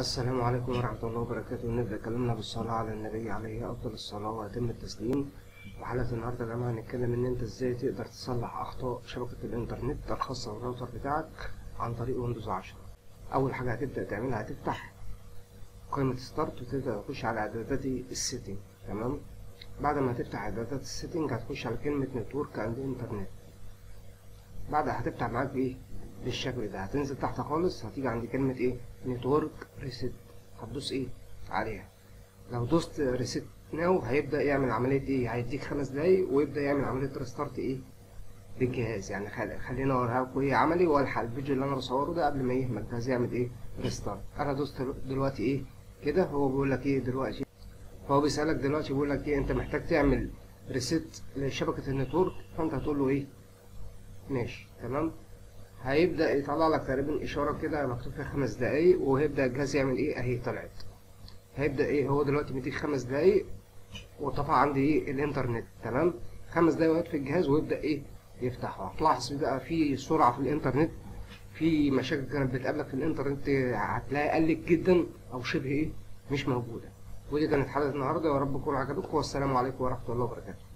السلام عليكم ورحمة الله وبركاته نبدأ كلامنا بالصلاة على النبي عليه أفضل الصلاة وأتم التسليم وحلقة النهاردة يا جماعة هنتكلم إن أنت إزاي تقدر تصلح أخطاء شبكة الإنترنت الخاصة بالراوتر بتاعك عن طريق ويندوز 10 أول حاجة هتبدأ تعملها هتفتح قائمة ستارت وتبدأ تخش على إعدادات السيتنج تمام بعد ما تفتح إعدادات السيتنج هتخش على كلمة نتورك أند إنترنت بعدها هتفتح معاك بإيه بالشكل ده هتنزل تحت خالص هتيجي عند كلمة ايه نتورك ريست هتدوس ايه عليها لو دوست ريست ناو هيبدأ يعمل عملية ايه هيديك خمس دقايق ويبدأ يعمل عملية ريستارت ايه للجهاز يعني خل... خلينا اوريها لكم ايه عملي والحق الفيديو اللي انا بصوره ده قبل ما ايه ما الجهاز يعمل ايه ريستارت انا دوست دلوقتي ايه كده هو بيقول لك ايه دلوقتي هو بيسألك دلوقتي بيقول لك ايه انت محتاج تعمل ريست لشبكة النتورك فانت هتقول له ايه ماشي تمام هيبدأ يطلع لك تقريبا إشارة كده مكتوب فيها خمس دقايق وهيبدأ الجهاز يعمل إيه أهي طلعت هيبدأ إيه هو دلوقتي مديك خمس دقايق وطفى عندي إيه الإنترنت تمام خمس دقايق وقت في الجهاز ويبدأ إيه يفتح هتلاحظ بقى في سرعة في الإنترنت في مشاكل كانت بتقابلك في الإنترنت هتلاقي قلت جدا أو شبه إيه مش موجودة ودي كانت حلقة النهاردة يا رب تكون عجبتكم والسلام عليكم ورحمة الله وبركاته